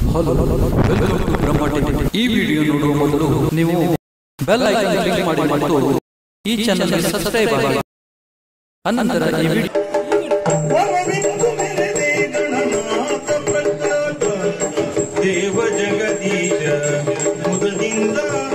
Hello welcome to Brahma tech. ಈ video ನೋಡುವ ಮೊದಲು ನೀವು ಬೆಲ್ ಐಕಾನ್ ಕ್ಲಿಕ್ ಮಾಡಿ ಮತ್ತು ಈ ಚಾನಲ್ ಸಬ್ಸ್ಕ್ರೈಬ್ ಆಗಿ ಅನಂತರ ಈ ವಿಡಿಯೋ ವರವಿಂದು ಮೆರೆದೆ ಗಣನಾಥ ಪ್ರತಾಪ ದೇವ ಜಗದೀಶ ಮುದದಿಂದ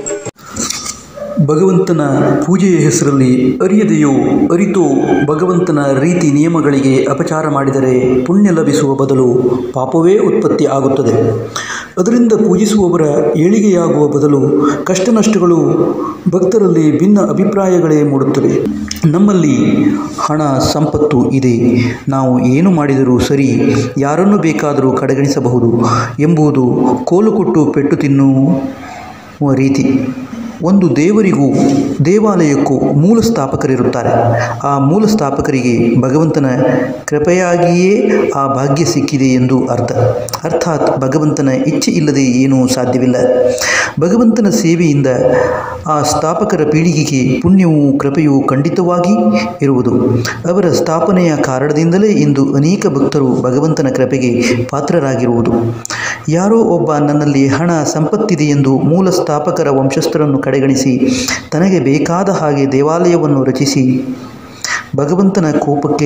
ಭಗವಂತನ ಪೂಜೆಯ ಹೆಸರಲ್ಲಿ ಅರಿಯದೆಯೋ ಅರಿತೋ ಭಗವಂತನ ರೀತಿ ನಿಯಮಗಳಿಗೆ ಅಪಚಾರ ಮಾಡಿದರೆ ಪುಣ್ಯ ಲಭಿಸುವ ಬದಲು ಪಾಪವೇ ಉತ್ಪತ್ತಿ ಆಗುತ್ತದೆ ಅದರಿಂದ ಪೂಜಿಸುವವರ ಏಳಿಗೆಯಾಗುವ ಬದಲು ಕಷ್ಟ ನಷ್ಟಗಳು ಭಕ್ತರಲ್ಲಿ ಭಿನ್ನ ಅಭಿಪ್ರಾಯಗಳೇ ಮೂಡುತ್ತವೆ ನಮ್ಮಲ್ಲಿ ಹಣ ಸಂಪತ್ತು ಇದೆ ನಾವು ಏನು ಮಾಡಿದರೂ ಸರಿ ಯಾರನ್ನು ಬೇಕಾದರೂ ಕಡೆಗಣಿಸಬಹುದು ಎಂಬುದು ಕೋಲು ಕೊಟ್ಟು ಪೆಟ್ಟು ತಿನ್ನುವ ರೀತಿ ಒಂದು ದೇವರಿಗೂ ದೇವಾಲಯಕ್ಕೂ ಮೂಲ ಸ್ಥಾಪಕರಿರುತ್ತಾರೆ ಆ ಮೂಲ ಸ್ಥಾಪಕರಿಗೆ ಭಗವಂತನ ಕೃಪೆಯಾಗಿಯೇ ಆ ಭಾಗ್ಯ ಸಿಕ್ಕಿದೆ ಎಂದು ಅರ್ಥ ಅರ್ಥಾತ್ ಭಗವಂತನ ಇಚ್ಛೆ ಇಲ್ಲದೆ ಏನೂ ಸಾಧ್ಯವಿಲ್ಲ ಭಗವಂತನ ಸೇವೆಯಿಂದ ಆ ಸ್ಥಾಪಕರ ಪೀಳಿಗೆಗೆ ಪುಣ್ಯವೂ ಕೃಪೆಯೂ ಖಂಡಿತವಾಗಿ ಇರುವುದು ಅವರ ಸ್ಥಾಪನೆಯ ಕಾರಣದಿಂದಲೇ ಇಂದು ಅನೇಕ ಭಕ್ತರು ಭಗವಂತನ ಕೃಪೆಗೆ ಪಾತ್ರರಾಗಿರುವುದು ಯಾರೋ ಒಬ್ಬ ನನ್ನಲ್ಲಿ ಹಣ ಸಂಪತ್ತಿದೆ ಎಂದು ಮೂಲ ಸ್ಥಾಪಕರ ವಂಶಸ್ಥರನ್ನು ಕಡೆಗಣಿಸಿ ತನಗೆ ಬೇಕಾದ ಹಾಗೆ ದೇವಾಲಯವನ್ನು ರಚಿಸಿ ಭಗವಂತನ ಕೋಪಕ್ಕೆ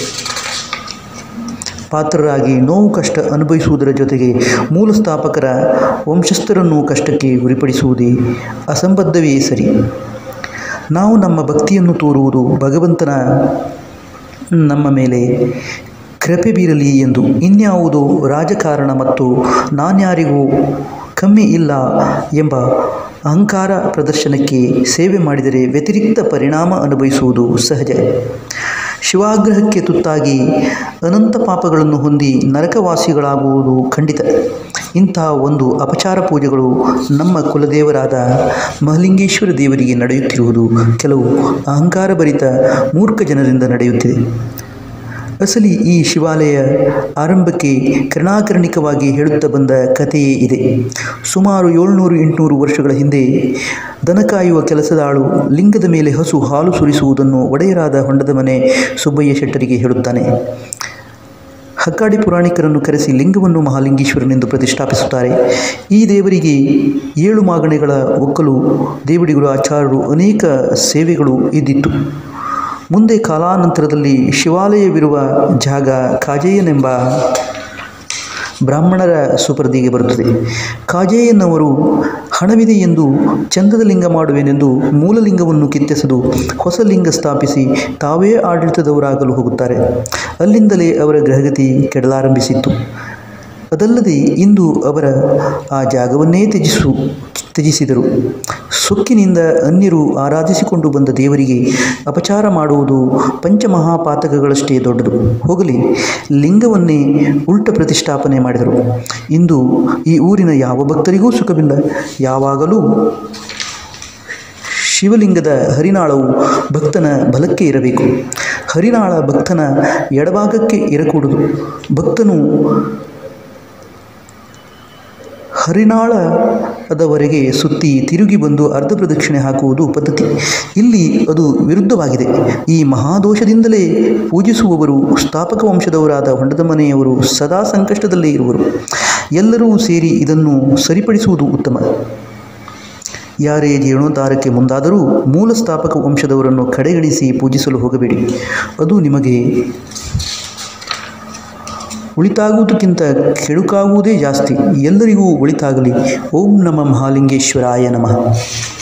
ಪಾತ್ರರಾಗಿ ನೋವು ಕಷ್ಟ ಅನುಭವಿಸುವುದರ ಜೊತೆಗೆ ಮೂಲ ಸ್ಥಾಪಕರ ವಂಶಸ್ಥರನ್ನು ಕಷ್ಟಕ್ಕೆ ಗುರಿಪಡಿಸುವುದೇ ಅಸಂಬದ್ಧವೇ ಸರಿ ನಾವು ನಮ್ಮ ಭಕ್ತಿಯನ್ನು ತೋರುವುದು ಭಗವಂತನ ನಮ್ಮ ಮೇಲೆ ಕೃಪೆ ಬೀರಲಿ ಎಂದು ಇನ್ಯಾವುದೋ ರಾಜಕಾರಣ ಮತ್ತು ನಾನ್ಯಾರಿಗೂ ಕಮ್ಮಿ ಇಲ್ಲ ಎಂಬ ಅಹಂಕಾರ ಪ್ರದರ್ಶನಕ್ಕೆ ಸೇವೆ ಮಾಡಿದರೆ ವ್ಯತಿರಿಕ್ತ ಪರಿಣಾಮ ಅನುಭವಿಸುವುದು ಸಹಜ ಶಿವಾಗ್ರಹಕ್ಕೆ ತುತ್ತಾಗಿ ಅನಂತ ಪಾಪಗಳನ್ನು ಹೊಂದಿ ನರಕವಾಸಿಗಳಾಗುವುದು ಖಂಡಿತ ಇಂಥ ಒಂದು ಅಪಚಾರ ಪೂಜೆಗಳು ನಮ್ಮ ಕುಲದೇವರಾದ ಮಹಲಿಂಗೇಶ್ವರ ದೇವರಿಗೆ ನಡೆಯುತ್ತಿರುವುದು ಕೆಲವು ಅಹಂಕಾರಭರಿತ ಮೂರ್ಖ ಜನರಿಂದ ನಡೆಯುತ್ತಿದೆ ಅಸಲಿ ಈ ಶಿವಾಲಯ ಆರಂಭಕ್ಕೆ ಕರ್ಣಾಕರ್ಣಿಕವಾಗಿ ಹೇಳುತ್ತಾ ಬಂದ ಕಥೆಯೇ ಇದೆ ಸುಮಾರು ಏಳ್ನೂರು ಎಂಟುನೂರು ವರ್ಷಗಳ ಹಿಂದೆ ದನ ಕಾಯುವ ಕೆಲಸದಾಳು ಲಿಂಗದ ಮೇಲೆ ಹಸು ಹಾಲು ಸುರಿಸುವುದನ್ನು ಒಡೆಯರಾದ ಹೊಂಡದ ಮನೆ ಸುಬ್ಬಯ್ಯ ಶೆಟ್ಟರಿಗೆ ಹೇಳುತ್ತಾನೆ ಹಕ್ಕಾಡಿ ಪುರಾಣಿಕರನ್ನು ಕರೆಸಿ ಲಿಂಗವನ್ನು ಮಹಾಲಿಂಗೇಶ್ವರನೆಂದು ಪ್ರತಿಷ್ಠಾಪಿಸುತ್ತಾರೆ ಈ ದೇವರಿಗೆ ಏಳು ಮಾಗಣೆಗಳ ಒಕ್ಕಲು ದೇವಡಿಗಳು ಆಚಾರರು ಅನೇಕ ಸೇವೆಗಳು ಇದ್ದಿತ್ತು ಮುಂದೆ ಕಾಲಾನಂತರದಲ್ಲಿ ಶಿವಾಲಯವಿರುವ ಜಾಗ ಕಾಜೇಯನೆಂಬ ಬ್ರಾಹ್ಮಣರ ಸುಪರ್ದಿಗೆ ಬರುತ್ತದೆ ಕಾಜೇಯನವರು ಹಣವಿದೆ ಎಂದು ಚಂದದ ಲಿಂಗ ಮಾಡುವೆನೆಂದು ಮೂಲಲಿಂಗವನ್ನು ಕಿತ್ತೆಸೆದು ಹೊಸ ಲಿಂಗ ಸ್ಥಾಪಿಸಿ ತಾವೇ ಆಡಳಿತದವರಾಗಲು ಹೋಗುತ್ತಾರೆ ಅಲ್ಲಿಂದಲೇ ಅವರ ಗ್ರಹಗತಿ ಕೆಡಲಾರಂಭಿಸಿತ್ತು ಅದಲ್ಲದೆ ಇಂದು ಅವರ ಆ ಜಾಗವನ್ನೇ ತ್ಯಜಿಸು ತ್ಯಜಿಸಿದರು ಸೊಕ್ಕಿನಿಂದ ಅನ್ಯರು ಆರಾಧಿಸಿಕೊಂಡು ಬಂದ ದೇವರಿಗೆ ಅಪಚಾರ ಮಾಡುವುದು ಪಂಚಮಹಾಪಾತಕಗಳಷ್ಟೇ ದೊಡ್ಡದು ಹೋಗಲಿ ಲಿಂಗವನ್ನೇ ಉಲ್ಟ ಪ್ರತಿಷ್ಠಾಪನೆ ಮಾಡಿದರು ಇಂದು ಈ ಊರಿನ ಯಾವ ಭಕ್ತರಿಗೂ ಸುಖವಿಲ್ಲ ಯಾವಾಗಲೂ ಶಿವಲಿಂಗದ ಹರಿನಾಳವು ಭಕ್ತನ ಬಲಕ್ಕೆ ಇರಬೇಕು ಹರಿನಾಳ ಭಕ್ತನ ಎಡಭಾಗಕ್ಕೆ ಇರಕೂಡದು ಭಕ್ತನು ಹರಿನಾಳದವರೆಗೆ ಸುತ್ತಿ ತಿರುಗಿ ಬಂದು ಅರ್ಧ ಪ್ರದಕ್ಷಿಣೆ ಹಾಕುವುದು ಪದ್ಧತಿ ಇಲ್ಲಿ ಅದು ವಿರುದ್ಧವಾಗಿದೆ ಈ ಮಹಾದೋಷದಿಂದಲೇ ಪೂಜಿಸುವವರು ಸ್ಥಾಪಕ ವಂಶದವರಾದ ಹೊಂಡದ ಮನೆಯವರು ಸದಾ ಸಂಕಷ್ಟದಲ್ಲೇ ಇರುವರು ಎಲ್ಲರೂ ಸೇರಿ ಇದನ್ನು ಸರಿಪಡಿಸುವುದು ಉತ್ತಮ ಯಾರೇ ಜೀರ್ಣೋದ್ಧಾರಕ್ಕೆ ಮುಂದಾದರೂ ಮೂಲ ಸ್ಥಾಪಕ ವಂಶದವರನ್ನು ಕಡೆಗಣಿಸಿ ಪೂಜಿಸಲು ಹೋಗಬೇಡಿ ಅದು ನಿಮಗೆ ಉಳಿತಾಗುವುದಕ್ಕಿಂತ ಕೆಡುಕಾಗುವುದೇ ಜಾಸ್ತಿ ಎಲ್ಲರಿಗೂ ಒಳಿತಾಗಲಿ ಓಂ ನಮ ಮಹಾಲಿಂಗೇಶ್ವರಾಯ ನಮಃ